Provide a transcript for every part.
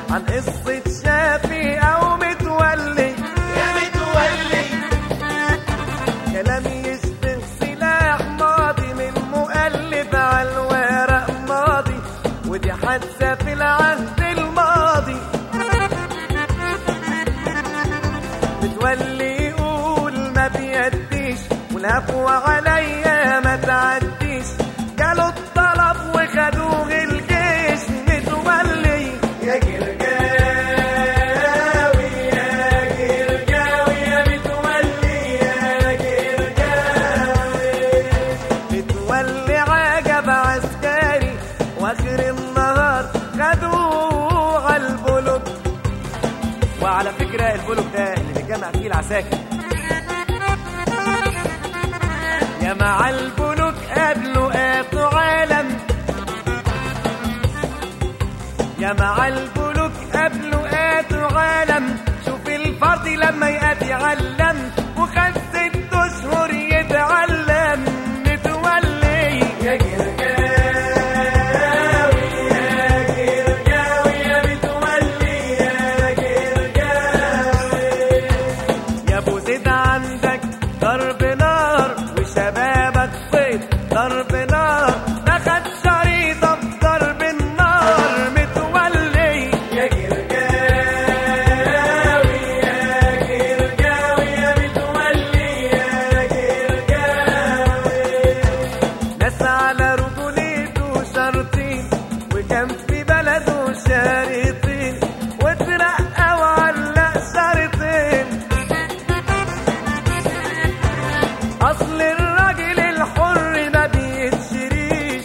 عن قصة شافي أو متولي يا متولي كلام يشبه سلاح ماضي من مؤلف على الورق ماضي ودي حادثة في العهد الماضي متولي يقول ما بيديش والهفوة عليا ما تعديش جاله الطلب وخدوه الجيش متولي يا جرجاوي يا جرجاوي يا متولي يا جرجاوي متولي عجب عسكري واخر النهار خدوه على البلوك وعلى فكرة البلوك ده اللي بيتجمع فيه العساكر يا مع البلوك قابلوا قاتوا عالم يا مع البلوك قابلوا قاتوا عالم شوف الفرد لما يأتي علم وخد ست اشهر يتعلم متولي يا جرجاوي يا جرجاوي يا متولي يا جرجاوي يا ابو زيد عندك ضرب نار وشبابك صيد ضرب نار اخد شريطه في ضرب النار متولي يا جرجاوي يا جرجاوي يا متولي يا جرجاوي ناس على رجوليته شرطين وكان في بلده شريطين واترقى وعلق شريطين اصل الراجل الحر ما بيتشريش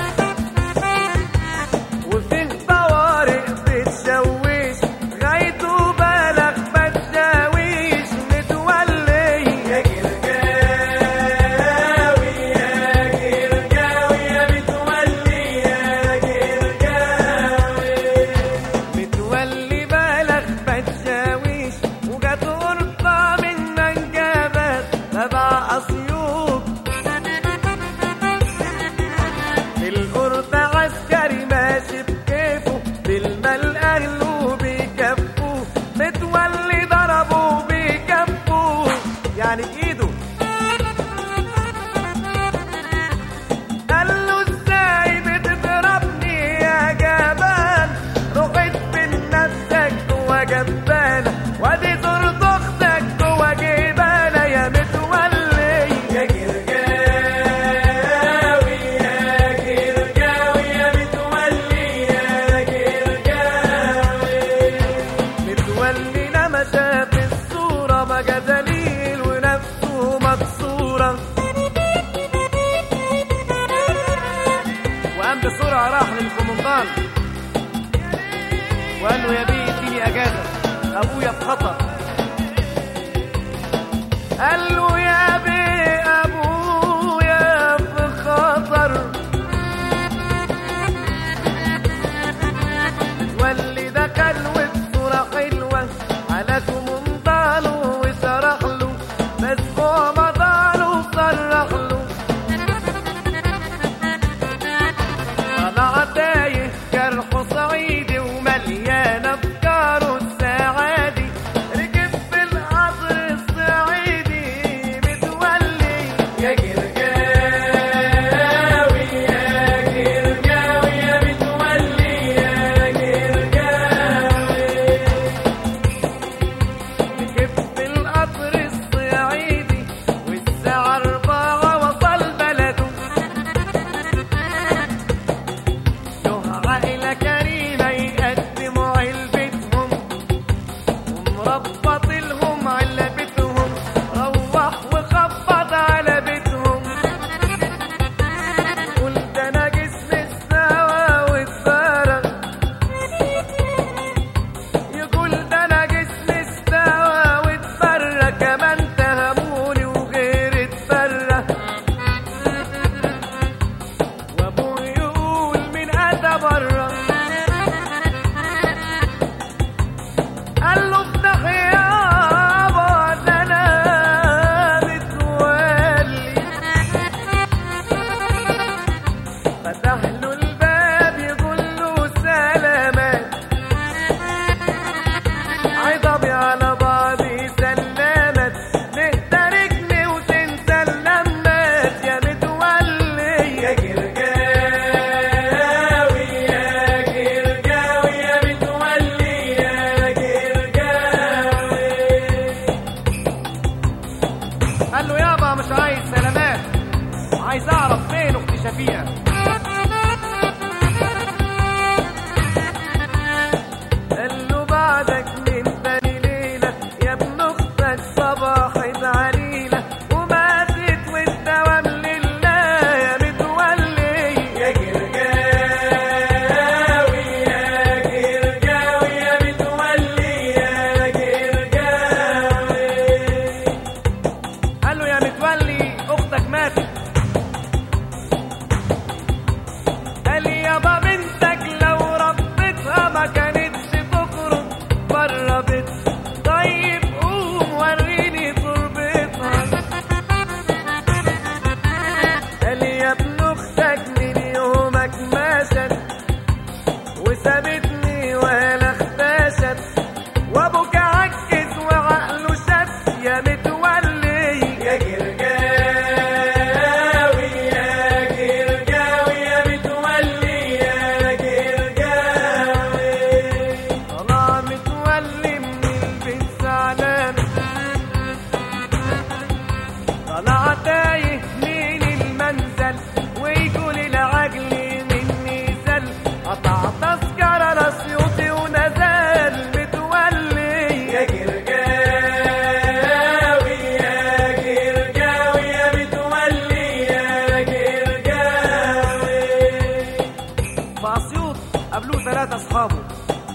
وفيه طوارئ بتشويش غايته بلغ بتشاويش متولي يا جرجاوي يا جرجاوي يا متولي يا جرجاوي متولي بلغ بتشاويش وجات غرفة من منجبات تبع أسيوط في الغرفة عسكري ماشي بكيفه بالمال أهله بيكفوه متولي ضربه بيكفوه يعني بإيده قال له ازاي بتضربني يا جبان رحت من نفسك جوا جبانة وادي صورة اختك جوا جبانة يا متولي يا جرجاوي يا جرجاوي يا متولي يا جرجاوي متولي لما شاف الصورة بقى دليل ونفسه مكسورة وقام بسرعة راح للكومندان وقال له يا بيه اديني اجازة ابويا في خطر قال له يا بيه ابويا في خطر واللي دخل وبصورة حلوة على كومندانه وشرح له بس هو مضاله وصرح له طلع تايه جرحه صعيدي ومليان افكاره السعادي ركب في القصر الصعيدي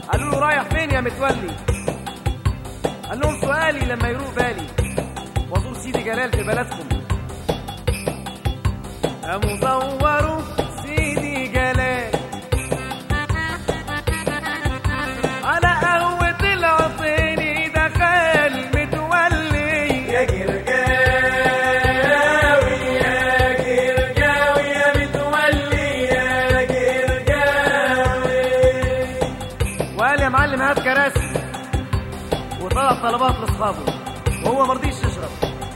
قالوا له رايح فين يا متولي قال لهم سؤالي لما يروق بالي وازور سيدي جلال في بلدكم قاموا دوروا سيدي جلال على قهوة العطيني دخل متولي يا جرجاوي يا جرجاوي يا متولي يا جرجاوي وقال يا معلم هات كراسي وطلب طلبات لاصحابه وهو مرضيش يشرب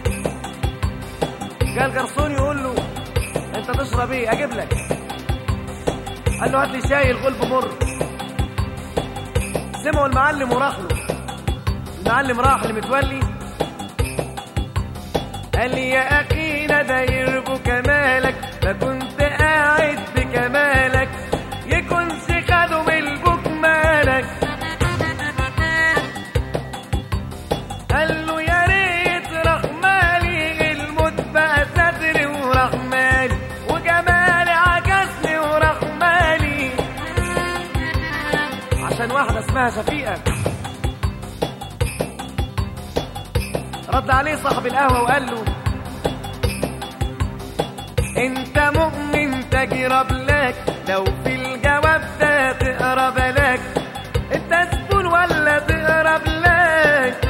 قال جرسون يقول له انت تشرب ايه اجيب لك قال له هات لي شاي الغلب مر سمعوا المعلم وراح له المعلم راح لمتولي قال لي يا اخي لا داير بكمالك ما كنت قاعد بكمالك يكونش خدوا من البوك مالك قال له يا ريت رحمالي الموت بقى ستري ورحمالي وجمالي عكسني ورحمالي عشان واحدة اسمها شفيقة رد عليه صاحب القهوة وقال له انت مؤمن تجرب لك لو في الجواب ده تقرا بلاك انت زبون ولا تقرب لك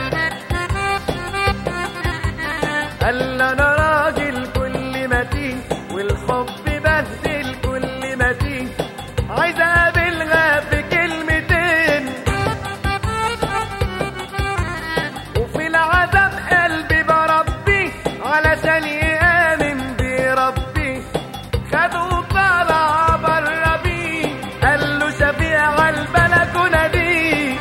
قال له انا راجل كل متين والحب بهدل كل متين عايز اقابلها في كلمتين وفي العذاب قلبي بربي علشان يآمن بربي خدوا طلع بره بيه قال له شفيع البلكونه دي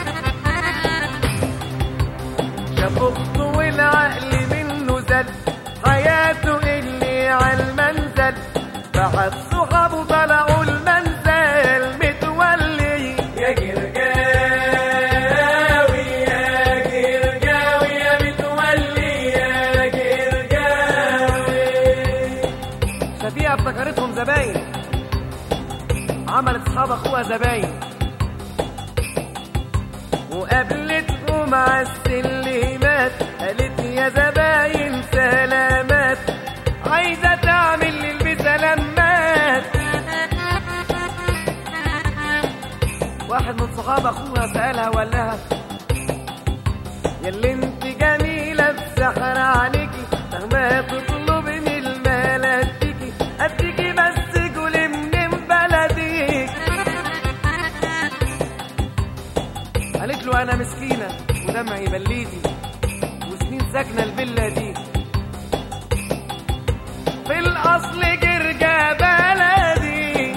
شاف اخته والعقل منه زل حياته اللي على المنزل بعد صحابه طلعوا المنزل متولي يا جرجاوي يا جرجاوي يا متولي يا جرجاوي شفيقة افتكرتهم زباين عملت اصحاب اخوها زباين وقابلتهم على السلمات قالت يا زباين سلامات عايزة تعمل للمسلمات واحد من صحاب اخوها سألها وقال لها يا اللي انت جميلة بسحر عليكي مهما تطلبني المال اديكي اديكي بس كل من بلدك قالت له انا مسكينة ودمعي بليتي وسنين ساكنة الفيلا دي في الاصل جرجا بلدي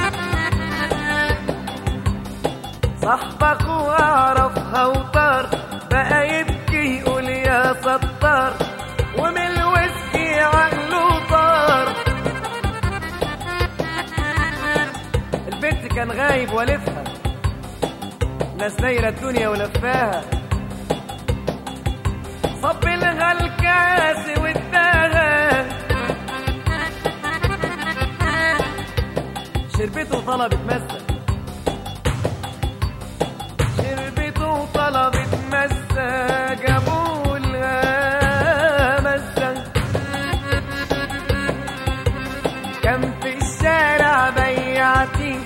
صاحبك واعرفها وطار بقى يبكي يقول يا ستار ومن الويسكي عقله طار البنت كان غايب والفها ناس دايرة الدنيا ولفاها صب لها الكاس واداها شربته وطلبت مسك شربت وطلبت مسة جابوا لها مسة كان في الشارع بياعتين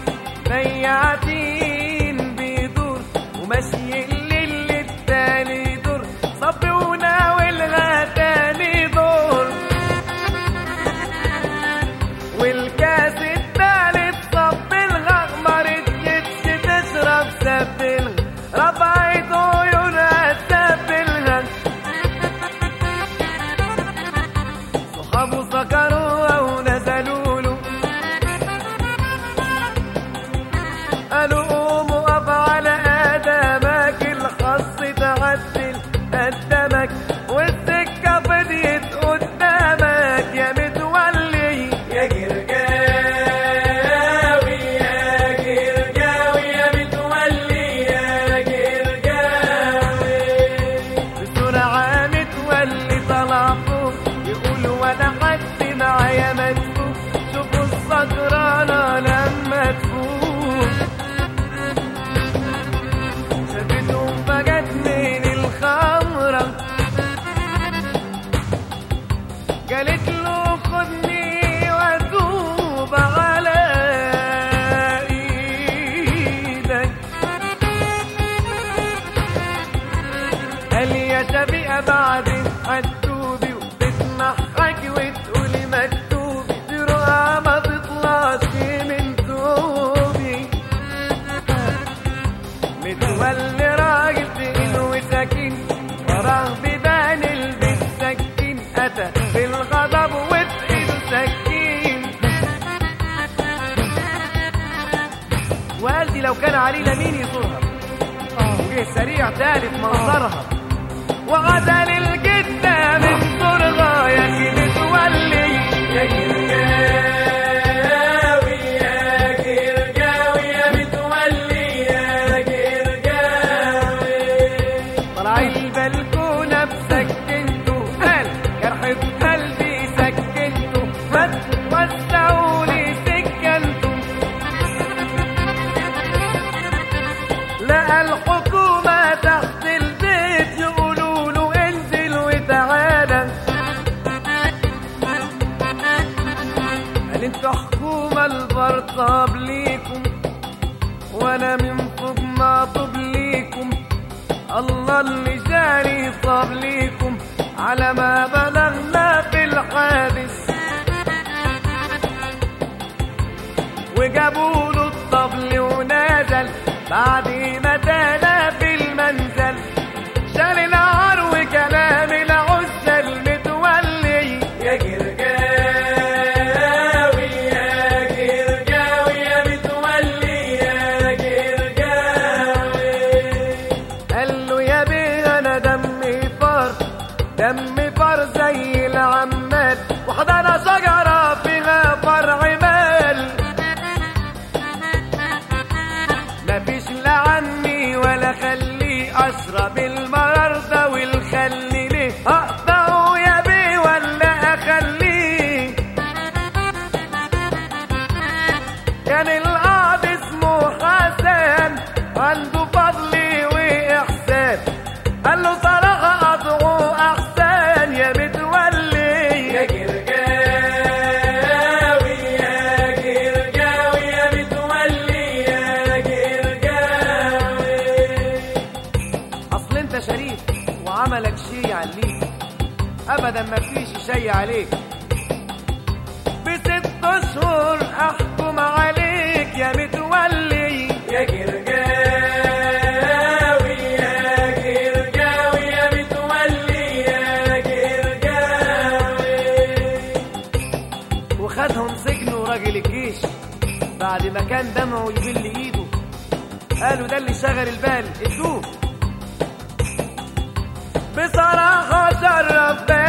بياعتين بيدور وماشي الليل التاني دور صب وناولها تاني دور والكاس التالت صب الغمر يا بيئة بعدين هتتوبي وتتمحك وتقولي مكتوبي دي رؤى ما تطلعش من توبي متولي راجل تقيل وسكين وراه بيبان البيت سكين أتى بالغضب وتقيل سكين والدي لو كان عليه لمين يزورها وجه سريع تالف منظرها وعدل الجدة من صرغة يا كده تولي يا جرجاوي يا جرجاوي يا متولي يا جرجاوي طلع البلكونة بسكنته قال جرح في قلبي سكنته ما توسعولي سكنته لقى الحكومة تحت البيت يقولوا له انزل وتعالى قال انتوا حكومة البرطاب ليكم وانا من فوق معطوب ليكم الله اللي جاري صاب ليكم على ما بلغنا في الحادث وجابوا له الطبل ونزل بعد ما تلا في المنزل شال العار وكلام العزل متولي يا جرجاوي يا جرجاوي يا متولي يا جرجاوي قال له يا بيه انا دمي فار دمي فار زي العمال وحضنا شجرة فيها فرع مال مفيش لا عني ولا خليه اشرب المرار ده والخل ليه اقطعه يا بيه ولا اخليه كان القاضي اسمه حسن عنده فضل واحسان قال له صراحه قطعه احسن يا متولي يا جرجاوي يا جرجاوي يا متولي يا جرجاوي اصل انت شريف وعملك شي عليك ابدا ما فيش شي عليك بست اشهر احكم عليك يا متولي يا جرجاوي يا جرجاوي يا متولي يا جرجاوي وخدهم سجنوا راجل الجيش بعد ما كان دمعه يبل ايده قالوا ده اللي شغل البال ادوه بصراحة شرف بالي